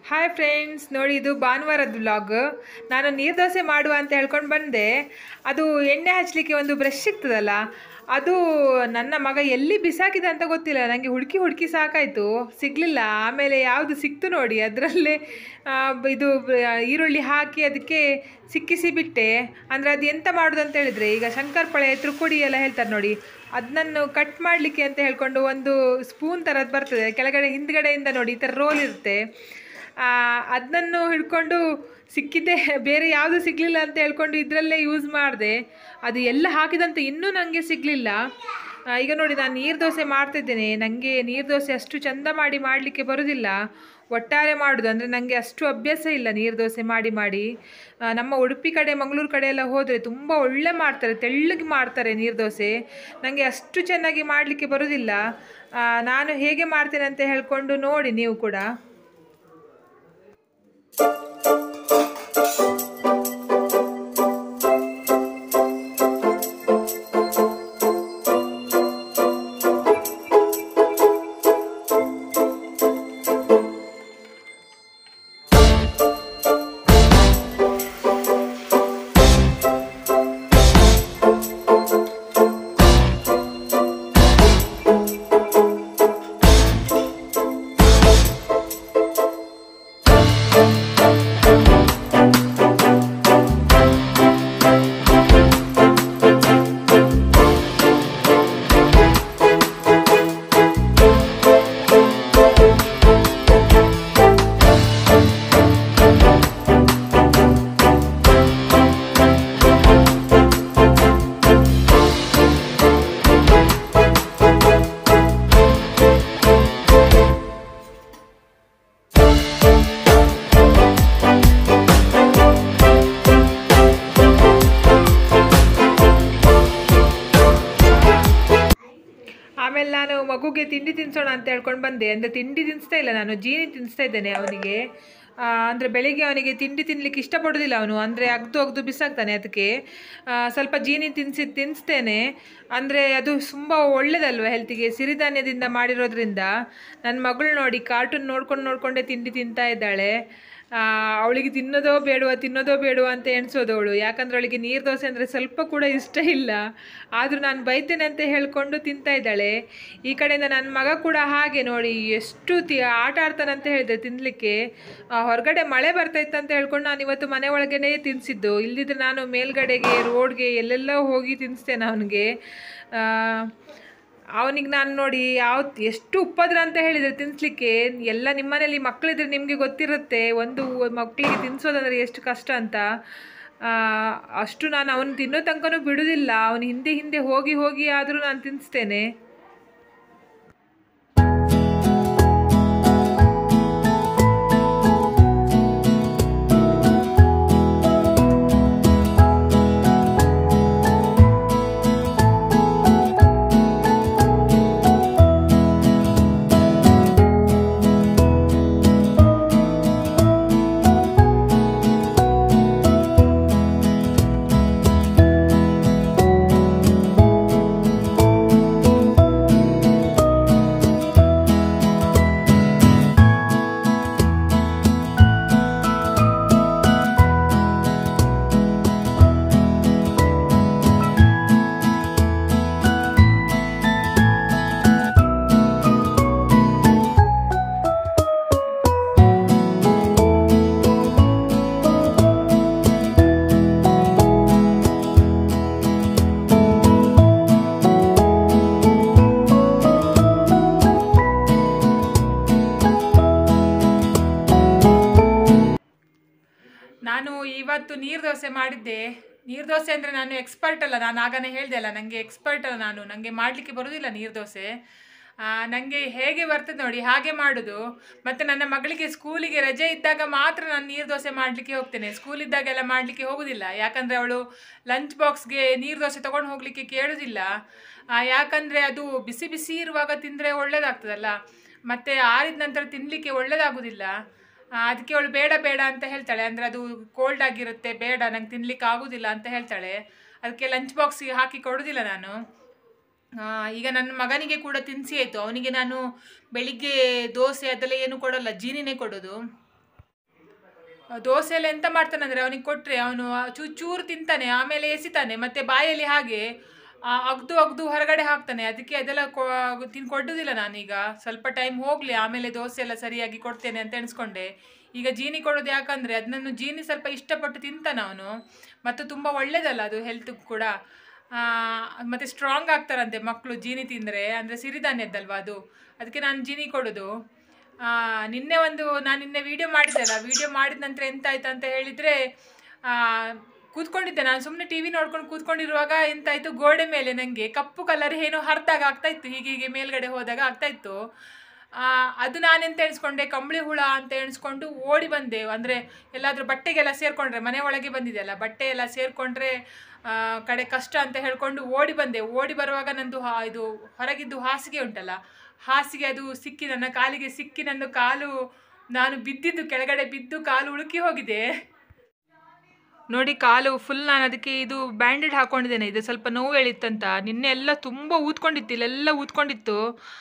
hi friends ನೋಡಿ ಇದು ಭಾನುವಾರದ ವ್ಲಾಗ್ ನಾನು ನೀರು ದೋಸೆ ಮಾಡುವ ಅಂತ ಹೇಳ್ಕೊಂಡು ಬಂದೆ ಅದು ಎಣ್ಣೆ ಹಚ್ಚಲಿಕ್ಕೆ ಒಂದು ಬ್ರಷ್ ಸಿಗ್ತದಲ್ಲ ಅದು ನನ್ನ ಮಗ ಎಲ್ಲಿ ಬಿಸಾಕಿದೆ ಅಂತ ಗೊತ್ತಿಲ್ಲ ನನಗೆ ಹುಡುಕಿ ಹುಡುಕಿ ಸಾಕಾಯಿತು ಸಿಗಲಿಲ್ಲ ಆಮೇಲೆ ಯಾವುದು ಸಿಕ್ತು ನೋಡಿ ಅದರಲ್ಲೇ ಇದು ಬ- ಈರುಳ್ಳಿ ಹಾಕಿ ಅದಕ್ಕೆ ಸಿಕ್ಕಿಸಿ ಬಿಟ್ಟೆ ಅಂದರೆ ಅದು ಎಂತ ಮಾಡೋದು ಅಂತ ಹೇಳಿದರೆ ಈಗ ಶಂಕರಪಳೆ ತ್ರಿಕುಡಿ ಎಲ್ಲ ಹೇಳ್ತಾರೆ ನೋಡಿ ಅದನ್ನು ಕಟ್ ಮಾಡಲಿಕ್ಕೆ ಅಂತ ಹೇಳ್ಕೊಂಡು ಒಂದು ಸ್ಪೂನ್ ಥರದ್ದು ಬರ್ತದೆ ಕೆಳಗಡೆ ಹಿಂದ್ಗಡೆಯಿಂದ ನೋಡಿ ಈ ಥರ ರೋಲ್ ಇರುತ್ತೆ ಅದನ್ನು ಹಿಡ್ಕೊಂಡು ಸಿಕ್ಕಿದ್ದೆ ಬೇರೆ ಯಾವುದು ಸಿಗಲಿಲ್ಲ ಅಂತ ಹೇಳ್ಕೊಂಡು ಇದರಲ್ಲೇ ಯೂಸ್ ಮಾಡಿದೆ ಅದು ಎಲ್ಲ ಹಾಕಿದಂತ ಇನ್ನೂ ನನಗೆ ಸಿಗಲಿಲ್ಲ ಈಗ ನೋಡಿ ನಾನು ನೀರು ದೋಸೆ ಮಾಡ್ತಿದ್ದೇನೆ ನನಗೆ ನೀರು ದೋಸೆ ಅಷ್ಟು ಚಂದ ಮಾಡಿ ಮಾಡಲಿಕ್ಕೆ ಬರೋದಿಲ್ಲ ಒಟ್ಟಾರೆ ಮಾಡೋದು ಅಂದರೆ ನನಗೆ ಅಷ್ಟು ಅಭ್ಯಾಸ ಇಲ್ಲ ನೀರು ದೋಸೆ ಮಾಡಿ ಮಾಡಿ ಆ, ನಮ್ಮ ಉಡುಪಿ ಕಡೆ ಮಂಗಳೂರು ಕಡೆ ಎಲ್ಲ ಹೋದರೆ ತುಂಬ ಒಳ್ಳೆ ಮಾಡ್ತಾರೆ ತೆಳ್ಳಗೆ ಮಾಡ್ತಾರೆ ನೀರು ದೋಸೆ ನನಗೆ ಅಷ್ಟು ಚೆನ್ನಾಗಿ ಮಾಡಲಿಕ್ಕೆ ಬರೋದಿಲ್ಲ ಆ, ನಾನು ಹೇಗೆ ಮಾಡ್ತೇನೆ ಅಂತ ಹೇಳ್ಕೊಂಡು ನೋಡಿ ನೀವು ಕೂಡ ಆಮೇಲೆ ನಾನು ಮಗುಗೆ ತಿಂಡಿ ತಿನ್ನಿಸೋಣ ಅಂತ ಹೇಳ್ಕೊಂಡು ಬಂದೆ ಅಂದರೆ ತಿಂಡಿ ತಿನ್ನಿಸ್ತಾ ಇಲ್ಲ ನಾನು ಜೀನಿ ತಿನ್ನಿಸ್ತಾ ಇದ್ದೇನೆ ಅವನಿಗೆ ಅಂದರೆ ಬೆಳಿಗ್ಗೆ ಅವನಿಗೆ ತಿಂಡಿ ತಿನ್ನಲಿಕ್ಕೆ ಇಷ್ಟಪಡೋದಿಲ್ಲ ಅವನು ಅಂದರೆ ಅಗ್ದು ಅಗ್ದು ಬಿಸಾಕ್ತಾನೆ ಅದಕ್ಕೆ ಆ, ಸ್ವಲ್ಪ ಜೀನಿ ತಿನ್ನಿಸಿ ತಿನ್ನಿಸ್ತೇನೆ ಅಂದರೆ ಅದು ತುಂಬ ಒಳ್ಳೇದಲ್ವ ಹೆಲ್ತಿಗೆ ಸಿರಿಧಾನ್ಯದಿಂದ ಮಾಡಿರೋದ್ರಿಂದ ನನ್ನ ಮಗಳು ನೋಡಿ ಕಾರ್ಟೂನ್ ನೋಡ್ಕೊಂಡು ನೋಡಿಕೊಂಡೇ ತಿಂಡಿ ತಿಂತಾ ಇದ್ದಾಳೆ ಆ, ಅವಳಿಗೆ ತಿನ್ನೋದೋ ಬೇಡವಾ ತಿನ್ನೋದೋ ಬೇಡವಾ ಅಂತ ಎಣಿಸೋದು ಅವಳು ಯಾಕಂದ್ರೆ ಅವಳಿಗೆ ನೀರು ದೋಸೆ ಅಂದರೆ ಸ್ವಲ್ಪ ಕೂಡ ಇಷ್ಟ ಇಲ್ಲ ಆದರೂ ನಾನು ಬೈತೇನೆ ಅಂತ ಹೇಳ್ಕೊಂಡು ತಿಂತಾ ಇದ್ದಾಳೆ ಈ ಕಡೆಯಿಂದ ನನ್ನ ಮಗ ಕೂಡ ಹಾಗೆ ನೋಡಿ ಎಷ್ಟು ತಿ ಆಟ ಆಡ್ತಾನಂತ ಹೇಳಿದೆ ತಿನ್ನಲಿಕ್ಕೆ ಹೊರಗಡೆ ಮಳೆ ಬರ್ತಾಯಿತ್ತು ಅಂತ ಹೇಳ್ಕೊಂಡು ನಾನು ಇವತ್ತು ಮನೆ ಒಳಗಡೆ ತಿನ್ನಿಸಿದ್ದು ಇಲ್ದಿದ್ರೆ ನಾನು ಮೇಲ್ಗಡೆಗೆ ರೋಡ್ಗೆ ಎಲ್ಲೆಲ್ಲೋ ಹೋಗಿ ತಿನ್ನಿಸ್ತೇನೆ ಅವನಿಗೆ ಅವನಿಗೆ ನಾನು ನೋಡಿ ಯಾವ ಎಷ್ಟು ಉಪದ್ರ ಅಂತ ಹೇಳಿದರೆ ತಿನ್ನಿಸ್ಲಿಕ್ಕೆ ಎಲ್ಲ ನಿಮ್ಮನೇಲಿ ಮಕ್ಕಳಿದ್ರೆ ನಿಮಗೆ ಗೊತ್ತಿರುತ್ತೆ ಒಂದು ಮಕ್ಕಳಿಗೆ ತಿನ್ನಿಸೋದಂದ್ರೆ ಎಷ್ಟು ಕಷ್ಟ ಅಂತ ಆ, ಅಷ್ಟು ನಾನು ಅವನು ತಿನ್ನೋ ತನಕನೂ ಬಿಡುವುದಿಲ್ಲ ಅವನು ಹಿಂದೆ ಹಿಂದೆ ಹೋಗಿ ಹೋಗಿ ಆದರೂ ನಾನು ತಿನ್ನಿಸ್ತೇನೆ ನಾನು ಇವತ್ತು ನೀರು ದೋಸೆ ಮಾಡಿದ್ದೆ ನೀರು ದೋಸೆ ಅಂದರೆ ನಾನು ಎಕ್ಸ್ಪರ್ಟ್ ಅಲ್ಲ ನಾನು ಆಗನೇ ಹೇಳಿದೆ ಅಲ್ಲ ನನಗೆ ಎಕ್ಸ್ಪರ್ಟ್ ಅಲ್ಲ ನಾನು ನನಗೆ ಮಾಡಲಿಕ್ಕೆ ಬರೋದಿಲ್ಲ ನೀರು ದೋಸೆ ನನಗೆ ಹೇಗೆ ಬರ್ತದೆ ನೋಡಿ ಹಾಗೆ ಮಾಡೋದು ಮತ್ತು ನನ್ನ ಮಗಳಿಗೆ ಸ್ಕೂಲಿಗೆ ರಜೆ ಇದ್ದಾಗ ಮಾತ್ರ ನಾನು ನೀರು ದೋಸೆ ಮಾಡಲಿಕ್ಕೆ ಹೋಗ್ತೇನೆ ಸ್ಕೂಲ್ ಇದ್ದಾಗೆಲ್ಲ ಮಾಡಲಿಕ್ಕೆ ಹೋಗೋದಿಲ್ಲ ಯಾಕಂದರೆ ಅವಳು ಲಂಚ್ ಬಾಕ್ಸ್ಗೆ ನೀರು ದೋಸೆ ತೊಗೊಂಡು ಹೋಗಲಿಕ್ಕೆ ಕೇಳೋದಿಲ್ಲ ಆ, ಯಾಕಂದರೆ ಅದು ಬಿಸಿ ಬಿಸಿ ಇರುವಾಗ ತಿಂದರೆ ಒಳ್ಳೇದಾಗ್ತದಲ್ಲ ಮತ್ತು ಆರಿದ ನಂತರ ತಿನ್ನಲಿಕ್ಕೆ ಒಳ್ಳೇದಾಗೋದಿಲ್ಲ ಆ, ಅದಕ್ಕೆ ಅವಳು ಬೇಡ ಬೇಡ ಅಂತ ಹೇಳ್ತಾಳೆ ಅಂದರೆ ಅದು ಕೋಲ್ಡ್ ಆಗಿರುತ್ತೆ ಬೇಡ ನಂಗೆ ತಿನ್ಲಿಕ್ಕೆ ಆಗೋದಿಲ್ಲ ಅಂತ ಹೇಳ್ತಾಳೆ ಅದಕ್ಕೆ ಲಂಚ್ ಬಾಕ್ಸಿಗೆ ಹಾಕಿ ಕೊಡೋದಿಲ್ಲ ನಾನು ಆ, ಈಗ ನನ್ನ ಮಗನಿಗೆ ಕೂಡ ತಿನ್ನಿಸಿ ಆಯಿತು ಅವನಿಗೆ ನಾನು ಬೆಳಿಗ್ಗೆ ದೋಸೆ ಅದೆಲ್ಲ ಏನು ಕೊಡಲ್ಲ ಜೀನಿನೇ ಕೊಡೋದು ದೋಸೆ ಎಲ್ಲ ಎಂತ ಮಾಡ್ತಾನೆ ಅಂದರೆ ಅವನಿಗೆ ಕೊಟ್ಟರೆ ಅವನು ಚೂ ಚೂರು ತಿಂತಾನೆ ಆಮೇಲೆ ಎಸಿತಾನೆ ಮತ್ತು ಬಾಯಲ್ಲಿ ಹಾಗೆ ಅಗ್ದು ಅಗ್ದು ಹೊರಗಡೆ ಹಾಕ್ತಾನೆ ಅದಕ್ಕೆ ಅದೆಲ್ಲ ಕೊ ತಿನ್ ಕೊಡೋದಿಲ್ಲ ನಾನೀಗ ಸ್ವಲ್ಪ ಟೈಮ್ ಹೋಗಲಿ ಆಮೇಲೆ ದೋಸೆ ಎಲ್ಲ ಸರಿಯಾಗಿ ಕೊಡ್ತೇನೆ ಅಂತ ಎಣಿಸ್ಕೊಂಡೆ ಈಗ ಜೀನಿ ಕೊಡೋದು ಯಾಕಂದರೆ ಅದನ್ನು ಜೀನಿ ಸ್ವಲ್ಪ ಇಷ್ಟಪಟ್ಟು ತಿಂತಾನೆ ಅವನು ಮತ್ತು ತುಂಬ ಒಳ್ಳೇದಲ್ಲ ಅದು ಹೆಲ್ತ್ಗೆ ಕೂಡ ಆ, ಮತ್ತೆ ಸ್ಟ್ರಾಂಗ್ ಆಗ್ತಾರಂತೆ ಮಕ್ಕಳು ಜೀನಿ ತಿಂದರೆ ಅಂದರೆ ಸಿರಿಧಾನ್ಯದ್ದಲ್ವಾ ಅದು ಅದಕ್ಕೆ ನಾನು ಜೀನಿ ಕೊಡೋದು ಆ, ನಿನ್ನೆ ಒಂದು ನಾನು ನಿನ್ನೆ ವಿಡಿಯೋ ಮಾಡಿದ್ದೆಲ್ಲ ವಿಡಿಯೋ ಮಾಡಿದ ನಂತರ ಎಂತಾಯ್ತು ಅಂತ ಹೇಳಿದರೆ ಕೂತ್ಕೊಂಡಿದ್ದೆ ನಾನು ಸುಮ್ಮನೆ ಟಿ ವಿ ನೋಡ್ಕೊಂಡು ಕೂತ್ಕೊಂಡಿರುವಾಗ ಎಂತಾಯ್ತು ಗೋಡೆ ಮೇಲೆ ನನಗೆ ಕಪ್ಪು ಕಲರ್ ಏನೋ ಹರಿದಾಗ ಆಗ್ತಾ ಇತ್ತು ಹೀಗೆ ಹೀಗೆ ಮೇಲ್ಗಡೆ ಹೋದಾಗ ಆಗ್ತಾ ಇತ್ತು ಆ, ಅದು ನಾನೆಂತ ಎಣಿಸ್ಕೊಂಡೆ ಕಂಬಳಿ ಹುಳ ಅಂತ ಎಣಿಸ್ಕೊಂಡು ಓಡಿ ಬಂದೆ ಅಂದರೆ ಎಲ್ಲಾದರೂ ಬಟ್ಟೆಗೆಲ್ಲ ಸೇರಿಕೊಂಡ್ರೆ ಮನೆ ಒಳಗೆ ಬಂದಿದೆಯಲ್ಲ ಬಟ್ಟೆ ಎಲ್ಲ ಸೇರಿಕೊಂಡ್ರೆ ಕಡೆ ಕಷ್ಟ ಅಂತ ಹೇಳ್ಕೊಂಡು ಓಡಿ ಬಂದೆ ಓಡಿ ಬರುವಾಗ ನಂದು ಹಾ ಇದು ಹೊರಗಿದ್ದು ಹಾಸಿಗೆ ಉಂಟಲ್ಲ ಹಾಸಿಗೆ ಅದು ಸಿಕ್ಕಿ ನನ್ನ ಕಾಲಿಗೆ ಸಿಕ್ಕಿ ನನ್ನ ಕಾಲು ನಾನು ಬಿದ್ದಿದ್ದು ಕೆಳಗಡೆ ಬಿದ್ದು ಕಾಲು ಉಳುಕಿ ಹೋಗಿದೆ ನೋಡಿ ಕಾಲು ಫುಲ್ ನಾನು ಅದಕ್ಕೆ ಇದು ಬ್ಯಾಂಡೇಡ್ ಹಾಕೊಂಡಿದ್ದೇನೆ ಇದು ಸ್ವಲ್ಪ ನೋವು ಎಳಿತ್ತಂತ ನಿನ್ನೆ ಎಲ್ಲ ತುಂಬ ಊದ್ಕೊಂಡಿತ್ತು ಇಲ್ಲೆಲ್ಲ ಊದ್ಕೊಂಡಿತ್ತು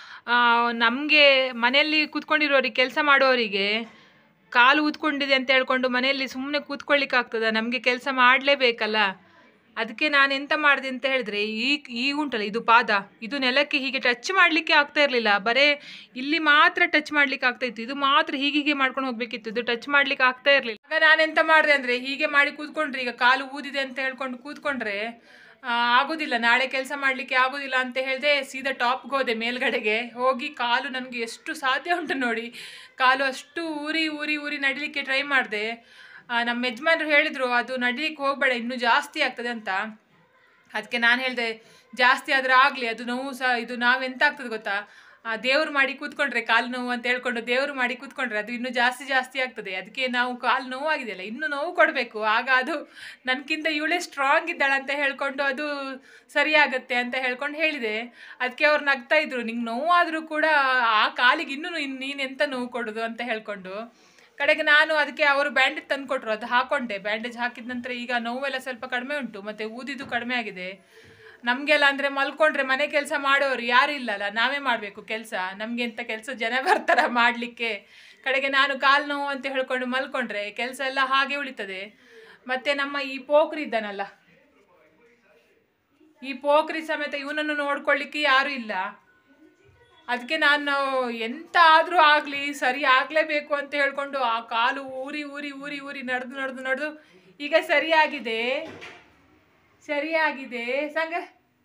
ನಮಗೆ ಮನೆಯಲ್ಲಿ ಕೂತ್ಕೊಂಡಿರೋರಿಗೆ ಕೆಲಸ ಮಾಡೋರಿಗೆ ಕಾಲು ಊದ್ಕೊಂಡಿದೆ ಅಂತ ಹೇಳ್ಕೊಂಡು ಮನೆಯಲ್ಲಿ ಸುಮ್ಮನೆ ಕೂತ್ಕೊಳ್ಳಿಕ್ಕೆ ಆಗ್ತದ ನಮಗೆ ಕೆಲಸ ಮಾಡಲೇಬೇಕಲ್ಲ ಅದಕ್ಕೆ ನಾನು ಎಂತ ಮಾಡಿದೆ ಅಂತ ಹೇಳಿದ್ರೆ ಈ ಈ ಉಂಟಲ್ಲ ಇದು ಪಾದ ಇದು ನೆಲಕ್ಕೆ ಹೀಗೆ ಟಚ್ ಮಾಡಲಿಕ್ಕೆ ಆಗ್ತಾ ಇರಲಿಲ್ಲ ಬರೇ ಇಲ್ಲಿ ಮಾತ್ರ ಟಚ್ ಮಾಡ್ಲಿಕ್ಕೆ ಆಗ್ತಾ ಇತ್ತು ಇದು ಮಾತ್ರ ಹೀಗೆ ಹೀಗೆ ಮಾಡ್ಕೊಂಡು ಹೋಗ್ಬೇಕಿತ್ತು ಇದು ಟಚ್ ಮಾಡ್ಲಿಕ್ಕೆ ಆಗ್ತಾ ಇರಲಿಲ್ಲ ಆಗ ನಾನೆಂತ ಮಾಡಿದೆ ಅಂದರೆ ಹೀಗೆ ಮಾಡಿ ಕೂತ್ಕೊಂಡ್ರೆ ಈಗ ಕಾಲು ಊದಿದೆ ಅಂತ ಹೇಳ್ಕೊಂಡು ಕೂತ್ಕೊಂಡ್ರೆ ಆ, ಆಗೋದಿಲ್ಲ ನಾಳೆ ಕೆಲಸ ಮಾಡಲಿಕ್ಕೆ ಆಗೋದಿಲ್ಲ ಅಂತ ಹೇಳಿದೆ ಸೀದಾ ಟಾಪ್ಗೆ ಹೋದೆ ಮೇಲ್ಗಡೆಗೆ ಹೋಗಿ ಕಾಲು ನನಗೆ ಎಷ್ಟು ಸಾಧ್ಯ ಉಂಟು ನೋಡಿ ಕಾಲು ಅಷ್ಟು ಊರಿ ಊರಿ ಊರಿ ನಡಿಲಿಕ್ಕೆ ಟ್ರೈ ಮಾಡಿದೆ ನಮ್ಮ ಯಜಮಾನ್ರು ಹೇಳಿದರು ಅದು ನಡಿಲಿಕ್ಕೆ ಹೋಗಬೇಡ ಇನ್ನೂ ಜಾಸ್ತಿ ಆಗ್ತದೆ ಅಂತ ಅದಕ್ಕೆ ನಾನು ಹೇಳಿದೆ ಜಾಸ್ತಿ ಆದ್ರೆ ಆಗಲಿ ಅದು ನೋವು ಸಹ ಇದು ನಾವೆಂತ ಆಗ್ತದೆ ಗೊತ್ತಾ ದೇವ್ರು ಮಾಡಿ ಕೂತ್ಕೊಂಡ್ರೆ ಕಾಲು ನೋವು ಅಂತ ಹೇಳ್ಕೊಂಡು ದೇವ್ರು ಮಾಡಿ ಕೂತ್ಕೊಂಡ್ರೆ ಅದು ಇನ್ನೂ ಜಾಸ್ತಿ ಜಾಸ್ತಿ ಆಗ್ತದೆ ಅದಕ್ಕೆ ನಾವು ಕಾಲು ನೋವು ಆಗಿದೆಯಲ್ಲ ಇನ್ನೂ ನೋವು ಕೊಡಬೇಕು ಆಗ ಅದು ನನಗಿಂತ ಇವಳೇ ಸ್ಟ್ರಾಂಗ್ ಇದ್ದಾಳೆ ಅಂತ ಹೇಳ್ಕೊಂಡು ಅದು ಸರಿಯಾಗತ್ತೆ ಅಂತ ಹೇಳ್ಕೊಂಡು ಹೇಳಿದೆ ಅದಕ್ಕೆ ಅವ್ರು ನಗ್ತಾ ಇದ್ರು ನಿಂಗೆ ನೋವಾದರೂ ಕೂಡ ಆ ಕಾಲಿಗೆ ಇನ್ನೂ ನೀನು ಎಂತ ನೋವು ಕೊಡೋದು ಅಂತ ಹೇಳ್ಕೊಂಡು ಕಡೆಗೆ ನಾನು ಅದಕ್ಕೆ ಅವರು ಬ್ಯಾಂಡೇಜ್ ತಂದು ಕೊಟ್ಟರು ಅದು ಹಾಕೊಂಡೆ ಬ್ಯಾಂಡೇಜ್ ಹಾಕಿದ ನಂತರ ಈಗ ನೋವೆಲ್ಲ ಸ್ವಲ್ಪ ಕಡಿಮೆ ಉಂಟು ಮತ್ತು ಊದಿದ್ದು ಕಡಿಮೆ ಆಗಿದೆ ನಮಗೆಲ್ಲ ಅಂದರೆ ಮಲ್ಕೊಂಡ್ರೆ ಮನೆ ಕೆಲಸ ಮಾಡೋರು ಯಾರು ಇಲ್ಲಲ್ಲ ನಾವೇ ಮಾಡಬೇಕು ಕೆಲಸ ನಮಗೆ ಎಂಥ ಕೆಲಸ ಜನ ಬರ್ತಾರ ಮಾಡಲಿಕ್ಕೆ ಕಡೆಗೆ ನಾನು ಕಾಲು ನೋವು ಅಂತ ಹೇಳ್ಕೊಂಡು ಮಲ್ಕೊಂಡ್ರೆ ಕೆಲಸ ಎಲ್ಲ ಹಾಗೆ ಉಳಿತದೆ ಮತ್ತು ನಮ್ಮ ಈ ಪೋಖ್ರಿ ಇದ್ದಾನಲ್ಲ ಈ ಪೋಖ್ರಿ ಸಮೇತ ಇವನನ್ನು ನೋಡ್ಕೊಳ್ಳಿಕ್ಕೆ ಯಾರೂ ಇಲ್ಲ ಅದಕ್ಕೆ ನಾನು ಎಂತ ಆದರೂ ಆಗಲಿ ಸರಿ ಆಗಲೇಬೇಕು ಅಂತ ಹೇಳ್ಕೊಂಡು ಆ ಕಾಲು ಊರಿ ಊರಿ ಊರಿ ಊರಿ ನಡೆದು ನಡೆದು ನಡೆದು ಈಗ ಸರಿಯಾಗಿದೆ ಸರಿಯಾಗಿದೆ ಸಂಗ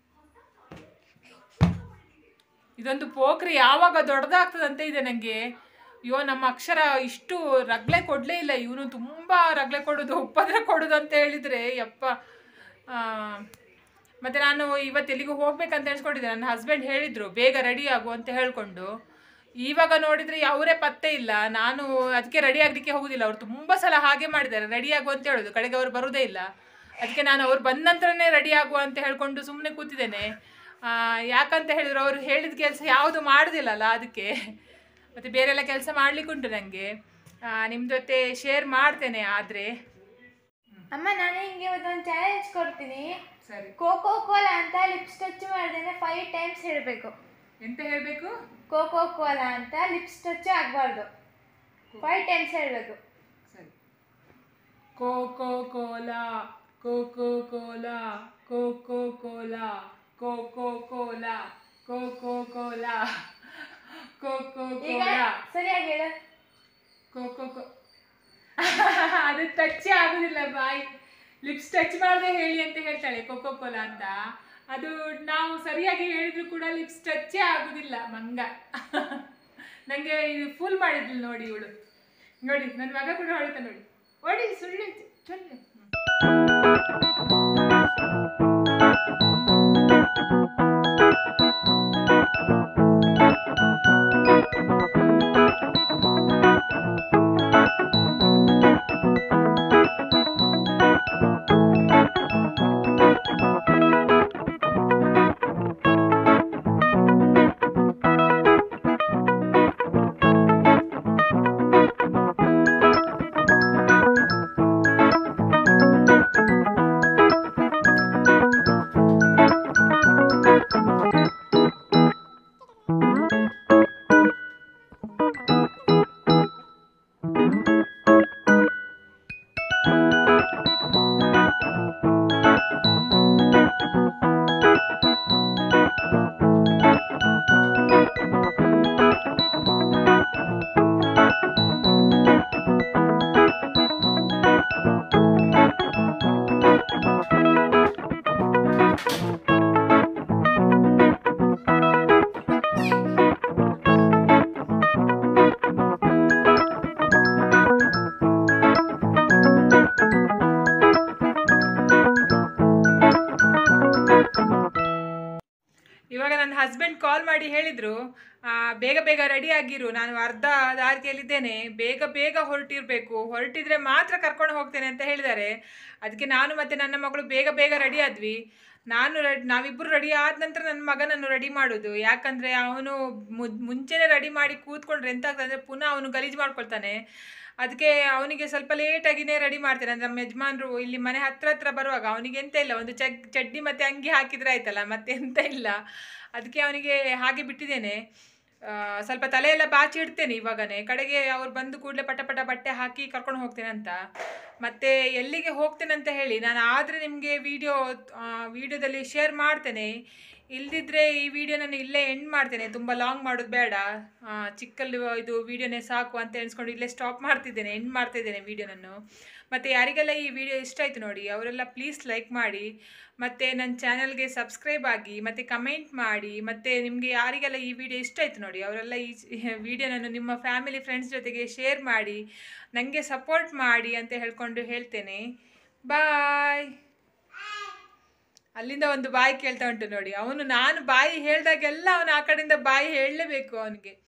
ಇದೊಂದು ಪೋಖ್ರಿ ಯಾವಾಗ ದೊಡ್ಡದಾಗ್ತದಂತ ಇದೆ ನನಗೆ ಅಯ್ಯೋ ನಮ್ಮ ಅಕ್ಷರ ಇಷ್ಟು ರಗ್ಲೆ ಕೊಡಲೇ ಇಲ್ಲ ಇವನು ತುಂಬ ರಗ್ಲೆ ಕೊಡೋದು ಉಪದ್ರ ಕೊಡೋದು ಅಂತ ಹೇಳಿದರೆ ಯಪ್ಪ ಆ, ಮತ್ತೆ ನಾನು ಇವತ್ತು ಎಲ್ಲಿಗೂ ಹೋಗ್ಬೇಕಂತ ಎಣಿಸ್ಕೊಂಡಿದ್ದೆ ನನ್ನ ಹಸ್ಬೆಂಡ್ ಹೇಳಿದರು ಬೇಗ ರೆಡಿ ಆಗು ಅಂತ ಹೇಳ್ಕೊಂಡು ಇವಾಗ ನೋಡಿದರೆ ಅವರೇ ಪತ್ತೆ ಇಲ್ಲ ನಾನು ಅದಕ್ಕೆ ರೆಡಿ ಆಗಲಿಕ್ಕೆ ಹೋಗುದಿಲ್ಲ ಅವ್ರು ತುಂಬ ಸಲ ಹಾಗೆ ಮಾಡಿದ್ದಾರೆ ರೆಡಿ ಆಗು ಅಂತ ಹೇಳೋದು ಕಡೆಗೆ ಅವ್ರು ಬರೋದೇ ಇಲ್ಲ ಅದಕ್ಕೆ ನಾನು ಅವ್ರು ಬಂದ ನಂತರನೇ ರೆಡಿ ಆಗುವ ಅಂತ ಹೇಳ್ಕೊಂಡು ಸುಮ್ಮನೆ ಕೂತಿದ್ದೇನೆ ಆ, ಯಾಕಂತ ಹೇಳಿದ್ರು ಅವ್ರು ಹೇಳಿದ ಕೆಲಸ ಯಾವುದು ಮಾಡೋದಿಲ್ಲಲ್ಲ ಅದಕ್ಕೆ ಮತ್ತು ಬೇರೆಲ್ಲ ಕೆಲಸ ಮಾಡಲಿಕ್ಕುಂಟು ನನಗೆ ನಿಮ್ಮ ಜೊತೆ ಶೇರ್ ಮಾಡ್ತೇನೆ ಆದರೆ ಅಮ್ಮ ನಾನು ಹಿಂಗೆ ಇವತ್ತೊಂದು ಚಾಲೆಂಜ್ ಕೊಡ್ತೀನಿ ಸರಿ ಕೋಕೋ ಕೋಲಾ ಅಂತ ಲಿಪ್ಸ್ ಟಚ್ ಮಾಡ್ದೇನೆ ಫೈವ್ ಟೈಮ್ಸ್ ಹೇಳಬೇಕು ಎಂತ ಹೇಳಬೇಕು ಕೋಕೋ ಕೋಲಾ ಅಂತ ಲಿಪ್ಸ್ ಟಚ್ ಆಗಬಾರ್ದು ಫೈವ್ ಟೈಮ್ಸ್ ಹೇಳಬೇಕು ಸರಿ Coca Cola Coca Cola Coca Cola Coca Cola Coca Cola Coca ಈಗ ಕೋಲಾ ಸರಿಯಾಗಿ ಹೇಳು ಕೋಕೋ ಕೋ ಅದು ಟಚ್ಚೇ ಆಗುದಿಲ್ಲ ಬಾಯಿ ಲಿಪ್ಸ್ ಟಚ್ ಮಾಡದೆ ಹೇಳಿ ಅಂತ ಹೇಳ್ತಾಳೆ ಕೋಕೋ ಕೋಲಾ ಅಂತ ಅದು ನಾವು ಸರಿಯಾಗಿ ಹೇಳಿದ್ರು ಕೂಡ ಲಿಪ್ಸ್ ಟಚ್ಚೇ ಆಗುದಿಲ್ಲ ಮಂಗ ನನಗೆ ಇದು ಫುಲ್ ಮಾಡಿದ್ಲು ನೋಡಿ ಇವಳು ನೋಡಿ ನನ್ನ ಮಗ ಕೂಡ ಹೊಡಿತ ನೋಡಿ ಹೊಡಿ ಸುಳ್ಳು ಚೊಳ್ಳೆ ಕಾಲ್ ಮಾಡಿ ಹೇಳಿದರು ಬೇಗ ಬೇಗ ರೆಡಿ ಆಗಿರು ನಾನು ಅರ್ಧ ದಾರಿಯಲ್ಲಿದ್ದೇನೆ ಬೇಗ ಬೇಗ ಹೊರಟಿರಬೇಕು ಹೊರಟಿದ್ರೆ ಮಾತ್ರ ಕರ್ಕೊಂಡು ಹೋಗ್ತೇನೆ ಅಂತ ಹೇಳಿದ್ದಾರೆ ಅದಕ್ಕೆ ನಾನು ಮತ್ತು ನನ್ನ ಮಗಳು ಬೇಗ ಬೇಗ ರೆಡಿ ಆದ್ವಿ ನಾನು ರೆಡ್ ನಾವಿಬ್ಬರು ರೆಡಿ ಆದ ನಂತರ ನನ್ನ ಮಗನನ್ನು ರೆಡಿ ಮಾಡೋದು ಯಾಕಂದರೆ ಅವನು ಮುಂಚೆನೇ ರೆಡಿ ಮಾಡಿ ಕೂತ್ಕೊಂಡ್ರೆ ಎಂತ ಆಗ್ತದೆ ಅಂದರೆ ಪುನಃ ಅವನು ಗಲೀಜು ಮಾಡ್ಕೊಳ್ತಾನೆ ಅದಕ್ಕೆ ಅವನಿಗೆ ಸ್ವಲ್ಪ ಲೇಟಾಗಿನೇ ರೆಡಿ ಮಾಡ್ತೇನೆ ಅಂದರೆ ನಮ್ಮ ಯಜಮಾನ್ರು ಇಲ್ಲಿ ಮನೆ ಹತ್ರ ಹತ್ರ ಬರುವಾಗ ಅವನಿಗೆ ಎಂತ ಇಲ್ಲ ಒಂದು ಚಗ್ ಚಡ್ಡಿ ಮತ್ತು ಅಂಗಿ ಹಾಕಿದ್ರೆ ಆಯ್ತಲ್ಲ ಮತ್ತೆ ಎಂತ ಇಲ್ಲ ಅದಕ್ಕೆ ಅವನಿಗೆ ಹಾಗೆ ಬಿಟ್ಟಿದ್ದೇನೆ ಆ, ಸ್ವಲ್ಪ ತಲೆಯೆಲ್ಲ ಬಾಚಿ ಇಡ್ತೇನೆ ಇವಾಗನೇ ಕಡೆಗೆ ಅವ್ರು ಬಂದು ಕೂಡಲೇ ಪಟ ಪಟ ಬಟ್ಟೆ ಹಾಕಿ ಕರ್ಕೊಂಡು ಹೋಗ್ತೇನೆ ಅಂತ ಮತ್ತೆ ಎಲ್ಲಿಗೆ ಹೋಗ್ತೇನೆ ಅಂತ ಹೇಳಿ ನಾನು ಆದರೆ ನಿಮಗೆ ವಿಡಿಯೋ ವಿಡಿಯೋದಲ್ಲಿ ಶೇರ್ ಮಾಡ್ತೇನೆ ಇಲ್ದಿದ್ರೆ ಈ ವಿಡಿಯೋ ನಾನು ಇಲ್ಲೇ ಎಂಡ್ ಮಾಡ್ತೇನೆ ತುಂಬ ಲಾಂಗ್ ಮಾಡೋದು ಬೇಡ ಆ, ಚಿಕ್ಕಲ್ಲಿ ಇದು ವಿಡಿಯೋನೇ ಸಾಕು ಅಂತ ಎಣಿಸ್ಕೊಂಡು ಇಲ್ಲೇ ಸ್ಟಾಪ್ ಮಾಡ್ತಿದ್ದೇನೆ ಎಂಡ್ ಮಾಡ್ತಿದ್ದೇನೆ ವಿಡಿಯೋನನ್ನು ಮತ್ತು ಯಾರಿಗೆಲ್ಲ ಈ ವಿಡಿಯೋ ಇಷ್ಟ ಆಯಿತು ನೋಡಿ ಅವರೆಲ್ಲ ಪ್ಲೀಸ್ ಲೈಕ್ ಮಾಡಿ ಮತ್ತು ನನ್ನ ಚಾನಲ್ಗೆ ಸಬ್ಸ್ಕ್ರೈಬ್ ಆಗಿ ಮತ್ತು ಕಮೆಂಟ್ ಮಾಡಿ ಮತ್ತು ನಿಮಗೆ ಯಾರಿಗೆಲ್ಲ ಈ ವಿಡಿಯೋ ಇಷ್ಟ ಆಯಿತು ನೋಡಿ ಅವರೆಲ್ಲ ಈ ವಿಡಿಯೋನನ್ನು ನಿಮ್ಮ ಫ್ಯಾಮಿಲಿ ಫ್ರೆಂಡ್ಸ್ ಜೊತೆಗೆ ಶೇರ್ ಮಾಡಿ ನನಗೆ ಸಪೋರ್ಟ್ ಮಾಡಿ ಅಂತ ಹೇಳ್ಕೊಂಡು ಹೇಳ್ತೇನೆ ಬಾಯ್ ಅಲ್ಲಿಂದ ಒಂದು ಬಾಯಿ ಕೇಳ್ತಾ ಉಂಟು ನೋಡಿ ಅವನು ನಾನು ಬಾಯಿ ಹೇಳ್ದಾಗೆಲ್ಲ ಅವನು ಆ ಕಡೆಯಿಂದ ಬಾಯಿ ಹೇಳಲೇಬೇಕು ಅವನಿಗೆ